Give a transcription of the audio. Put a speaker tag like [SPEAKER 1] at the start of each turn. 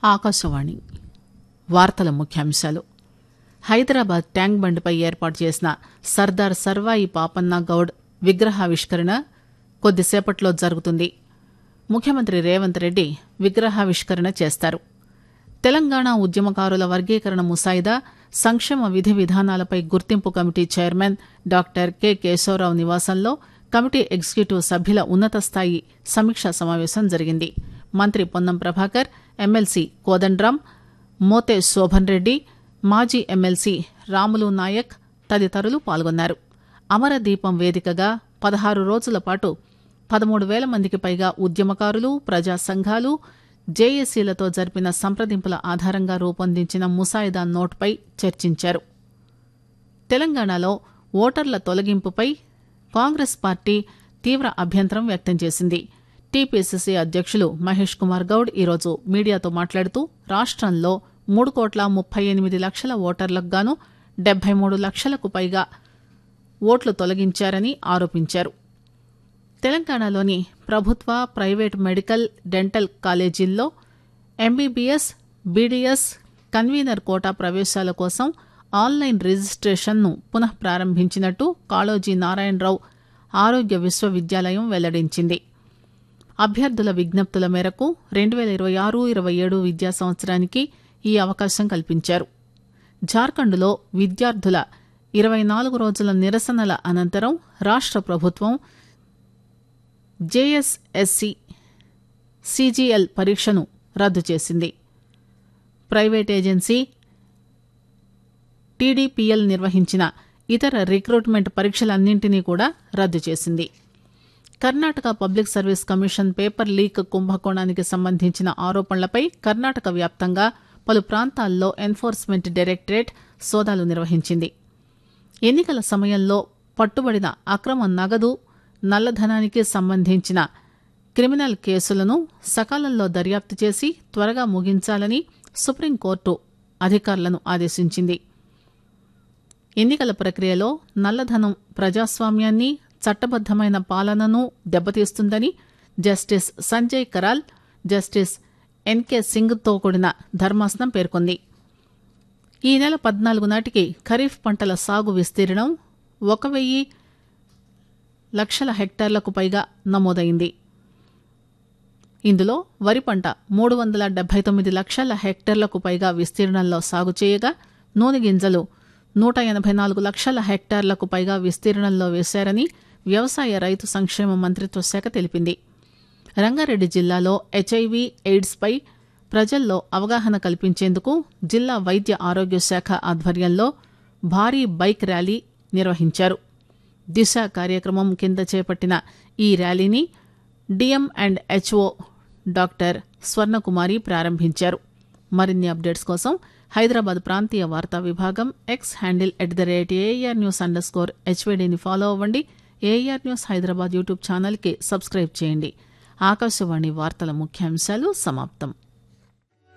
[SPEAKER 1] ఆకాశవాణి వార్తల ముఖ్యాంశాలు హైదరాబాద్ ట్యాంక్ బండ్పై ఏర్పాటు చేసిన సర్దార్ సర్వాయి పాపన్న గౌడ్ విగ్రహావిష్కరణ కొద్దిసేపట్లో జరుగుతుంది ముఖ్యమంత్రి రేవంత్ రెడ్డి విగ్రహావిష్కరణ చేస్తారు తెలంగాణ ఉద్యమకారుల వర్గీకరణ ముసాయిదా సంక్షేమ విధి విధానాలపై గుర్తింపు committee chairman doctor K Keshavarao నివాసంలో కమిటీ ఎగ్జిక్యూటివ్ సభ్యుల ఉన్నత స్థాయి సమీక్షా సమావేశం జరిగింది మంత్రి పొన్నం ప్రభాకర్ ఎమ్మెల్సీ కోదండ్రాం మోతే శోభన్ రెడ్డి మాజీ ఎమ్మెల్సీ రాములు నాయక్ తదితరులు పాల్గొన్నారు అమరదీపం వేదికగా పదహారు రోజుల పాటు పదమూడు వేల మందికి పైగా ఉద్యమకారులు ప్రజా సంఘాలు జేఏసీలతో జరిపిన సంప్రదింపుల ఆధారంగా రూపొందించిన ముసాయిదా నోట్పై చర్చించారు తెలంగాణలో ఓటర్ల తొలగింపుపై కాంగ్రెస్ పార్టీ తీవ్ర అభ్యంతరం వ్యక్తం చేసింది టీపీసీసీ అధ్యక్షులు మహేష్ కుమార్ గౌడ్ ఈరోజు మీడియాతో మాట్లాడుతూ రాష్టంలో మూడు కోట్ల ముప్పై ఎనిమిది లక్షల ఓటర్లకు గాను డెబ్బై మూడు లక్షలకు పైగా ఓట్లు తొలగించారని ఆరోపించారు తెలంగాణలోని ప్రభుత్వ ప్రైవేటు మెడికల్ డెంటల్ కాలేజీల్లో ఎంబీబీఎస్ బీడీఎస్ కన్వీనర్ కోటా ప్రవేశాల కోసం ఆన్లైన్ రిజిస్ట్రేషన్ను పునః ప్రారంభించినట్టు కాళోజీ నారాయణరావు ఆరోగ్య విశ్వవిద్యాలయం వెల్లడించింది అభ్యర్థుల విజ్ఞప్తుల మేరకు రెండు వేల ఇరవై ఆరు ఇరవై ఏడు విద్యా సంవత్సరానికి ఈ అవకాశం కల్పించారు జార్ఖండ్లో విద్యార్థుల ఇరవై నాలుగు రోజుల నిరసనల అనంతరం రాష్ట్ర ప్రభుత్వం జేఎస్ఎస్సి సీజీఎల్ పరీక్షను రద్దు చేసింది ప్రైవేట్ ఏజెన్సీ టీడీపీఎల్ నిర్వహించిన ఇతర రిక్రూట్మెంట్ పరీక్షలన్నింటినీ కూడా రద్దు చేసింది Karnataka public service commission paper leak కుంభకోణానికి సంబంధించిన ఆరోపణలపై కర్ణాటక వ్యాప్తంగా పలు ప్రాంతాల్లో ఎన్ఫోర్స్మెంట్ డైరెక్టరేట్ సోదాలు నిర్వహించింది ఎన్నికల సమయంలో పట్టుబడిన అక్రమ నగదు నల్లధనానికి సంబంధించిన క్రిమినల్ కేసులను సకాలంలో దర్యాప్తు చేసి త్వరగా ముగించాలని సుప్రీంకోర్టు అధికారులను ఆదేశించింది ఎన్నికల ప్రక్రియలో నల్లధనం ప్రజాస్వామ్యాన్ని చట్టబద్దమైన పాలనను దెబ్బతీస్తుందని justice Sanjay Karol justice NK సింగ్తో కూడిన ధర్మాసనం పేర్కొంది ఈ నెల పద్నాలుగు నాటికి ఖరీఫ్ పంటల సాగు విస్తీర్ణం ఒక వెయ్యి లక్షల హెక్టార్లకు పైగా నమోదైంది ఇందులో వరి పంట మూడు వందల డెబ్బై తొమ్మిది లక్షల హెక్టార్లకు పైగా విస్తీర్ణంలో సాగు చేయగా నూనె గింజలు నూట ఎనభై నాలుగు లక్షల హెక్టార్లకు పైగా విస్తీర్ణంలో వేశారని వ్యవసాయ రైతు సంక్షేమ మంత్రిత్వ శాఖ తెలిపింది రంగారెడ్డి జిల్లాలో హెచ్ఐవి ఎయిడ్స్పై ప్రజల్లో అవగాహన కల్పించేందుకు జిల్లా వైద్య ఆరోగ్య శాఖ ఆధ్వర్యంలో భారీ బైక్ ర్యాలీ నిర్వహించారు దిశ కార్యక్రమం కింద చేపట్టిన ఈ ర్యాలీని DM and HO doctor Swarnakumari ప్రారంభించారు మరిన్ని అప్డేట్స్ కోసం హైదరాబాద్ ప్రాంతీయ వార్తా విభాగం X handle at the rate AR news underscore స్కోర్ హెచ్వీడీని ఫాలో అవ్వండి ఏఆర్ న్యూస్ హైదరాబాద్ యూట్యూబ్ ఛానల్కి సబ్స్క్రైబ్ చేయండి ఆకాశవాణి వార్తల ముఖ్యాంశాలు సమాప్తం